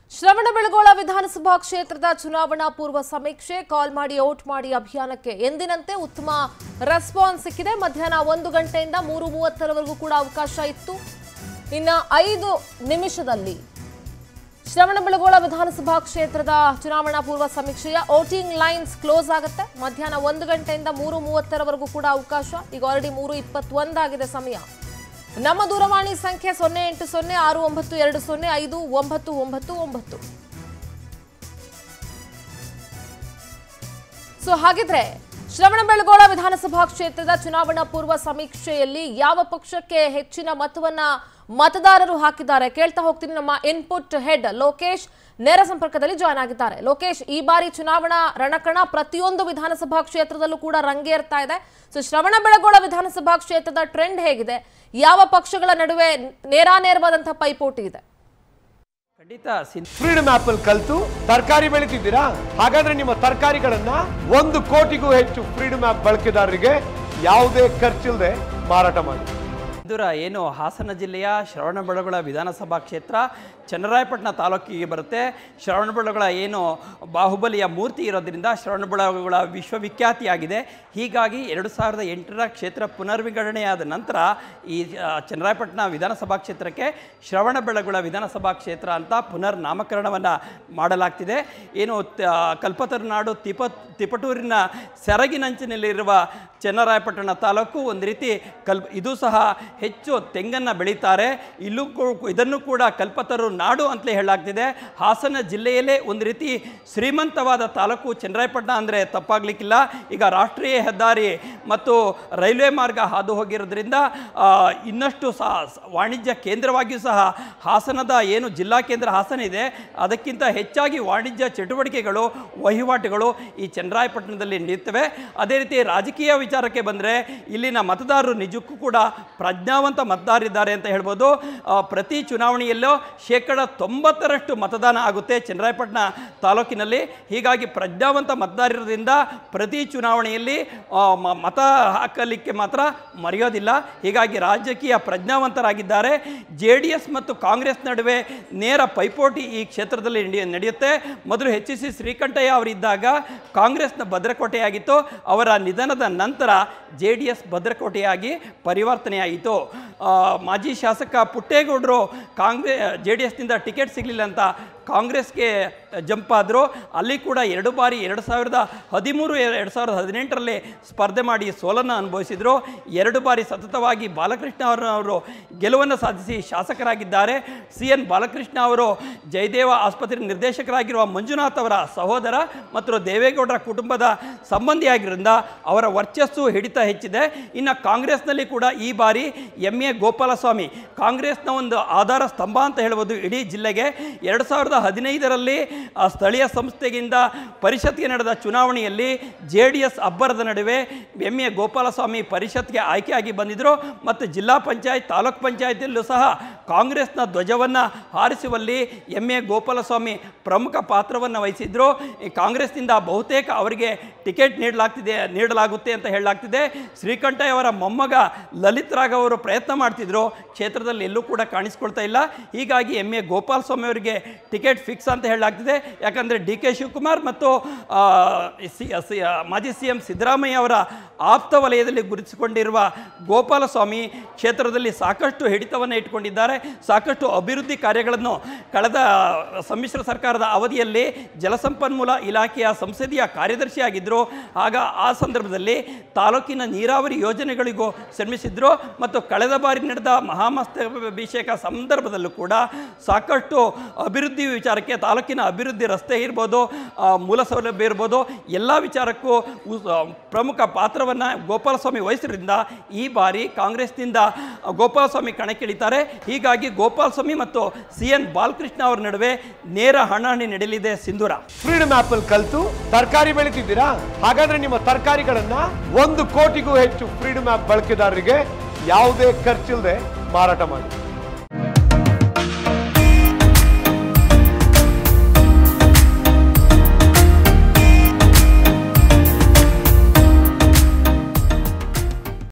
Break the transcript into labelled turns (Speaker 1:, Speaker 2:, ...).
Speaker 1: ಶ್ರವಣಬೆಳಗೊಳ ವಿಧಾನಸಭಾ ಕ್ಷೇತ್ರದ ಚುನಾವಣಾ ಪೂರ್ವ ಸಮೀಕ್ಷೆ ಕಾಲ್ ಮಾಡಿ ಔಟ್ ಮಾಡಿ ಅಭಿಯಾನಕ್ಕೆ ಎಂದಿನಂತೆ ಉತ್ತಮ ರೆಸ್ಪಾನ್ಸ್ ಸಿಕ್ಕಿದೆ ಮಧ್ಯಾಹ್ನ ಒಂದು ಗಂಟೆಯಿಂದ ಮೂರು ಮೂವತ್ತರವರೆಗೂ ಕೂಡ ಅವಕಾಶ ಇತ್ತು ಇನ್ನು ಐದು ನಿಮಿಷದಲ್ಲಿ ಶ್ರವಣಬೆಳಗೊಳ ವಿಧಾನಸಭಾ ಕ್ಷೇತ್ರದ ಚುನಾವಣಾ ಪೂರ್ವ ಸಮೀಕ್ಷೆಯ ವೋಟಿಂಗ್ ಲೈನ್ಸ್ ಕ್ಲೋಸ್ ಆಗುತ್ತೆ ಮಧ್ಯಾಹ್ನ ಒಂದು ಗಂಟೆಯಿಂದ ಮೂರು ಮೂವತ್ತರವರೆಗೂ ಕೂಡ ಅವಕಾಶ ಈಗ ಆಲ್ರೆಡಿ ಮೂರು ಇಪ್ಪತ್ತೊಂದಾಗಿದೆ ಸಮಯ ನಮ್ಮ ದೂರವಾಣಿ ಸಂಖ್ಯೆ ಸೊನ್ನೆ ಎಂಟು ಸೊನ್ನೆ ಆರು ಒಂಬತ್ತು ಎರಡು ಸೊನ್ನೆ ಐದು ಒಂಬತ್ತು ಒಂಬತ್ತು ಒಂಬತ್ತು ಸೊ ಹಾಗಿದ್ರೆ ಶ್ರವಣಬೆಳಗೊಳ ವಿಧಾನಸಭಾ ಕ್ಷೇತ್ರದ ಚುನಾವಣಾ ಪೂರ್ವ ಸಮೀಕ್ಷೆಯಲ್ಲಿ ಯಾವ ಪಕ್ಷಕ್ಕೆ ಹೆಚ್ಚಿನ ಮತವನ್ನ ಮತದಾರರು ಹಾಕಿದ್ದಾರೆ ಕೇಳ್ತಾ ಹೋಗ್ತೀನಿ ನಮ್ಮ ಇನ್ಪುಟ್ ಹೆಡ್ ಲೋಕೇಶ್ ನೇರ ಸಂಪರ್ಕದಲ್ಲಿ ಜಾಯ್ನ್ ಆಗಿದ್ದಾರೆ ಲೋಕೇಶ್ ಈ ಬಾರಿ ಚುನಾವಣಾ ರಣಕಣ ಪ್ರತಿಯೊಂದು ವಿಧಾನಸಭಾ ಕ್ಷೇತ್ರದಲ್ಲೂ ಕೂಡ ರಂಗೇರ್ತಾ ಇದೆ ಸೊ ಶ್ರವಣಬೆಳಗೊಳ ವಿಧಾನಸಭಾ ಕ್ಷೇತ್ರದ ಟ್ರೆಂಡ್ ಹೇಗಿದೆ ಯಾವ ಪಕ್ಷಗಳ ನಡುವೆ ನೇರಾನೇರವಾದಂತಹ ಪೈಪೋಟಿ ಇದೆ
Speaker 2: ಖಂಡಿತ ಸಿನ್-
Speaker 3: ಫ್ರೀಡಮ್ ಆಪ್ ಅಲ್ಲಿ ಕಲ್ತು ತರಕಾರಿ ಬೆಳಿತಿದ್ದೀರಾ ಹಾಗಾದ್ರೆ ನಿಮ್ಮ ತರಕಾರಿಗಳನ್ನ ಒಂದು ಕೋಟಿಗೂ ಹೆಚ್ಚು ಫ್ರೀಡಮ್ ಆಪ್ ಬಳಕೆದಾರರಿಗೆ ಯಾವುದೇ ಖರ್ಚಿಲ್ಲದೆ ಮಾರಾಟ ಮಾಡಿ
Speaker 2: ದೂರ ಏನು ಹಾಸನ ಜಿಲ್ಲೆಯ ಶ್ರವಣಬೆಳಗೊಳ ವಿಧಾನಸಭಾ ಕ್ಷೇತ್ರ ಚನ್ನರಾಯಪಟ್ಟಣ ತಾಲೂಕಿಗೆ ಬರುತ್ತೆ ಶ್ರವಣಬೆಳಗೊಳ ಏನು ಬಾಹುಬಲಿಯ ಮೂರ್ತಿ ಇರೋದ್ರಿಂದ ಶ್ರವಣಬೆಳಗೊಳ ವಿಶ್ವವಿಖ್ಯಾತಿಯಾಗಿದೆ ಹೀಗಾಗಿ ಎರಡು ಸಾವಿರದ ಎಂಟರ ಕ್ಷೇತ್ರ ಪುನರ್ವಿಂಗಡಣೆಯಾದ ನಂತರ ಈ ಆ, ಚನ್ನರಾಯಪಟ್ಟಣ ವಿಧಾನಸಭಾ ಕ್ಷೇತ್ರಕ್ಕೆ ಶ್ರವಣಬೆಳಗೊಳ ವಿಧಾನಸಭಾ ಕ್ಷೇತ್ರ ಅಂತ ಪುನರ್ ನಾಮಕರಣವನ್ನು ಮಾಡಲಾಗ್ತಿದೆ ಏನು ತ- ಕಲ್ಪತರುನಾಡು ತಿಪ ತಿಪಟೂರಿನ ಸೆರಗಿನಂಚಿನಲ್ಲಿರುವ ಚನ್ನರಾಯಪಟ್ಟಣ ತಾಲೂಕು ಒಂದು ರೀತಿ ಕಲ್ ಇದು ಸಹ ಹೆಚ್ಚು ತೆಂಗನ್ನು ಬೆಳೀತಾರೆ ಇಲ್ಲೂ ಕೂ- ಇದನ್ನು ಕೂಡ ಕಲ್ಪತರು ನಾಡು ಅಂತಲೇ ಹೇಳಲಾಗ್ತಿದೆ ಹಾಸನ ಜಿಲ್ಲೆಯಲ್ಲೇ ಒಂದು ರೀತಿ ಶ್ರೀಮಂತವಾದ ತಾಲೂಕು ಚನ್ನರಾಯಪಟ್ಟಣ ಅಂದರೆ ತಪ್ಪಾಗಲಿಕ್ಕಿಲ್ಲ ಈಗ ರಾಷ್ಟ್ರೀಯ ಹೆದ್ದಾರಿ ಮತ್ತು ರೈಲ್ವೆ ಮಾರ್ಗ ಹಾದು ಹೋಗಿರೋದ್ರಿಂದ ಆ, ಇನ್ನಷ್ಟು ಸಹ ಸ- ವಾಣಿಜ್ಯ ಕೇಂದ್ರವಾಗಿಯೂ ಸಹ ಹಾಸನದ ಏನು ಜಿಲ್ಲಾ ಕೇಂದ್ರ ಹಾಸನ ಇದೆ ಅದಕ್ಕಿಂತ ಹೆಚ್ಚಾಗಿ ವಾಣಿಜ್ಯ ಚಟುವಟಿಕೆಗಳು ವಹಿವಾಟುಗಳು ಈ ಚನ್ನರಾಯಪಟ್ಟಣದಲ್ಲಿ ನಡೆಯುತ್ತವೆ ಅದೇ ರೀತಿ ರಾಜಕೀಯ ವಿಚಾರಕ್ಕೆ ಬಂದರೆ ಇಲ್ಲಿನ ಮತದಾರರು ನಿಜಕ್ಕೂ ಕೂಡ ಪ್ರಜ್ಞಾವಂತ ಮತದಾರರಿದ್ದಾರೆ ಅಂತ ಹೇಳ್ಬೋದು ಆ, ಪ್ರತಿ ಚುನಾವಣೆಯಲ್ಲೂ ಶೇಕಡ ತೊಂಬತ್ತರಷ್ಟು ಮತದಾನ ಆಗುತ್ತೆ ಚನ್ನರಾಯಪಟ್ಟಣ ತಾಲೂಕಿನಲ್ಲಿ ಹೀಗಾಗಿ ಪ್ರಜ್ಞಾವಂತ ಮತದಾರರಿಂದ ಪ್ರತಿ ಚುನಾವಣೆಯಲ್ಲಿ ಆ, ಮ- ಮತ ಹಾಕಲಿಕ್ಕೆ ಮಾತ್ರ ಮರೆಯೋದಿಲ್ಲ ಹೀಗಾಗಿ ರಾಜಕೀಯ ಪ್ರಜ್ಞಾವಂತರಾಗಿದ್ದಾರೆ ಜೆ ಡಿ ಎಸ್ ಮತ್ತು ಕಾಂಗ್ರೆಸ್ ನಡುವೆ ನೇರ ಪೈಪೋಟಿ ಈ ಕ್ಷೇತ್ರದಲ್ಲಿ ನಡೆಯ- ನಡೆಯುತ್ತೆ ಮೊದಲು ಎಚ್ ಸಿ ಶ್ರೀಕಂಠಯ್ಯ ಅವರಿದ್ದಾಗ ಕಾಂಗ್ರೆಸ್ನ ಭದ್ರಕೋಟೆಯಾಗಿತ್ತು ಅವರ ನಿಧನದ ನಂತರ ಜೆ ಡಿ ಎಸ್ ಭದ್ರಕೋಟೆಯಾಗಿ ಪರಿವರ್ತನೆಯಾಯಿತು ಆ, ಮಾಜಿ ಶಾಸಕ ಪುಟ್ಟೇಗೌಡರು ಕಾಂಗ್ರೆ ಜೆ ಡಿ ಎಸ್ನಿಂದ ಟಿಕೆಟ್ ಸಿಗಲಿಲ್ಲ ಅಂತ ಕಾಂಗ್ರೆಸ್ಗೆ ಜಂಪ್ ಆದರು ಅಲ್ಲಿ ಕೂಡ ಎರಡು ಬಾರಿ ಎರಡು ಸಾವಿರದ ಹದಿಮೂರು ಎರಡು ಸಾವಿರದ ಹದಿನೆಂಟರಲ್ಲಿ ಸ್ಪರ್ಧೆ ಮಾಡಿ ಸೋಲನ್ನು ಅನುಭವಿಸಿದರು ಎರಡು ಬಾರಿ ಸತತವಾಗಿ ಬಾಲಕೃಷ್ಣ ಅವರು ಗೆಲುವನ್ನು ಸಾಧಿಸಿ ಶಾಸಕರಾಗಿದ್ದಾರೆ ಸಿ ಎನ್ ಬಾಲಕೃಷ್ಣ ಅವರು ಜಯದೇವ ಆಸ್ಪತ್ರೆ ನಿರ್ದೇಶಕರಾಗಿರುವ ಮಂಜುನಾಥ್ ಅವರ ಸಹೋದರ ಮತ್ತು ದೇವೇಗೌಡರ ಕುಟುಂಬದ ಸಂಬಂಧಿಯಾಗಿರೋದ್ರಿಂದ ಅವರ ವರ್ಚಸ್ಸು ಹಿಡಿತ ಹೆಚ್ಚಿದೆ ಇನ್ನು ಕಾಂಗ್ರೆಸ್ನಲ್ಲಿ ಕೂಡ ಈ ಬಾರಿ ಎಂ ಎ ಗೋಪಾಲಸ್ವಾಮಿ ಕಾಂಗ್ರೆಸ್ನ ಒಂದು ಆಧಾರ ಸ್ತಂಭ ಅಂತ ಹೇಳ್ಬೋದು ಇಡೀ ಜಿಲ್ಲೆಗೆ ಎರಡು ಸಾವಿರದ ಹದಿನೈದರಲ್ಲಿ ಆ ಸ್ಥಳೀಯ ಸಂಸ್ಥೆಗಿಂದ ಪರಿಷತ್ಗೆ ನಡೆದ ಚುನಾವಣೆಯಲ್ಲಿ ಜೆ ಡಿ ಎಸ್ ಅಬ್ಬರದ ನಡುವೆ ಎಂ ಎ ಗೋಪಾಲಸ್ವಾಮಿ ಪರಿಷತ್ಗೆ ಆಯ್ಕೆಯಾಗಿ ಬಂದಿದ್ದರು ಮತ್ತು ಜಿಲ್ಲಾ ಪಂಚಾಯತ್ ತಾಲೂಕ್ ಪಂಚಾಯತಿಯಲ್ಲೂ ಸಹ ಕಾಂಗ್ರೆಸ್ನ ಧ್ವಜವನ್ನು ಹಾರಿಸುವಲ್ಲಿ ಎಂ ಎ ಗೋಪಾಲಸ್ವಾಮಿ ಪ್ರಮುಖ ಪಾತ್ರವನ್ನು ವಹಿಸಿದ್ರು ಈ ಕಾಂಗ್ರೆಸ್ನಿಂದ ಬಹುತೇಕ ಅವರಿಗೆ ಟಿಕೆಟ್ ನೀಡಲಾಗ್ತಿದೆ ನೀಡಲಾಗುತ್ತೆ ಅಂತ ಹೇಳಲಾಗ್ತಿದೆ ಶ್ರೀಕಂಠಯ್ಯ ಅವರ ಮೊಮ್ಮಗ ಲಲಿತ್ ರಾಘವ್ ಅವರು ಪ್ರಯತ್ನ ಮಾಡ್ತಿದ್ರು ಕ್ಷೇತ್ರದಲ್ಲಿ ಎಲ್ಲೂ ಕೂಡ ಕಾಣಿಸ್ಕೊಳ್ತಾ ಇಲ್ಲ ಹೀಗಾಗಿ ಎಂ ಎ ಗೋಪಾಲ್ ಸ್ವಾಮಿ ಅವರಿಗೆ ಟಿಕೆಟ್ ಫಿಕ್ಸ್ ಅಂತ ಹೇಳಲಾಗ್ತಿದೆ ಯಾಕಂದರೆ ಡಿ ಕೆ ಶಿವಕುಮಾರ್ ಮತ್ತು ಆ, ಸಿ- ಸಿ- ಮಾಜಿ ಸಿ ಎಂ ಸಿದ್ದರಾಮಯ್ಯ ಅವರ ಆಪ್ತ ವಲಯದಲ್ಲಿ ಗುರುತಿಸಿಕೊಂಡಿರುವ ಗೋಪಾಲಸ್ವಾಮಿ ಕ್ಷೇತ್ರದಲ್ಲಿ ಸಾಕಷ್ಟು ಹಿಡಿತವನ್ನು ಇಟ್ಕೊಂಡಿದ್ದಾರೆ ಸಾಕಷ್ಟು ಅಭಿವೃದ್ಧಿ ಕಾರ್ಯಗಳನ್ನು ಕಳೆದ ಸಮ್ಮಿಶ್ರ ಸರ್ಕಾರದ ಅವಧಿಯಲ್ಲಿ ಜಲಸಂಪನ್ಮೂಲ ಇಲಾಖೆಯ ಸಂಸದೀಯ ಕಾರ್ಯದರ್ಶಿಯಾಗಿದ್ದರು ಆಗ ಆ ಸಂದರ್ಭದಲ್ಲಿ ತಾಲೂಕಿನ ನೀರಾವರಿ ಯೋಜನೆಗಳಿಗೂ ಶ್ರಮಿಸಿದ್ರು ಮತ್ತು ಕಳೆದ ಬಾರಿ ನಡೆದ ಮಹಾಮಸ್ತಭಿಷೇಕ ಸಂದರ್ಭದಲ್ಲೂ ಕೂಡ ಸಾಕಷ್ಟು ಅಭಿವೃದ್ಧಿ ವಿಚಾರಕ್ಕೆ ತಾಲೂಕಿನ ಅಭಿವೃದ್ಧಿ ರಸ್ತೆ ಇರ್ಬೋದು ಆ, ಮೂಲ ಸೌಲಭ್ಯ ಇರ್ಬೋದು ಎಲ್ಲ ವಿಚಾರಕ್ಕೂ ಉ- ಆ, ಪ್ರಮುಖ ಪಾತ್ರವನ್ನು ಗೋಪಾಲಸ್ವಾಮಿ ವಹಿಸಿದ್ರಿಂದ ಈ ಬಾರಿ ಕಾಂಗ್ರೆಸ್ನಿಂದ ಗೋಪಾಲಸ್ವಾಮಿ ಕಣಕ್ಕಿಳಿತಾರೆ ಹೀಗಾಗಿ ಗೋಪಾಲಸ್ವಾಮಿ ಮತ್ತು ಸಿ ಎನ್ ಬಾಲಕೃಷ್ಣ ಅವರ ನಡುವೆ ನೇರ ಹಣಾಹಣಿ ನಡೆಯಲಿದೆ ಸಿಂಧೂರ
Speaker 3: ಫ್ರೀಡಮ್ ಆಪ್ ಅಲ್ಲಿ ಕಲ್ತು ತರಕಾರಿ ಬೆಳಿತಿದ್ದೀರಾ ಹಾಗಾದ್ರೆ ನಿಮ್ಮ ತರಕಾರಿಗಳನ್ನ ಒಂದು ಕೋಟಿಗೂ ಹೆಚ್ಚು ಫ್ರೀಡಮ್ ಆಪ್ ಬಳಕೆದಾರರಿಗೆ ಯಾವುದೇ ಖರ್ಚಿಲ್ಲದೆ ಮಾರಾಟ ಮಾಡಿ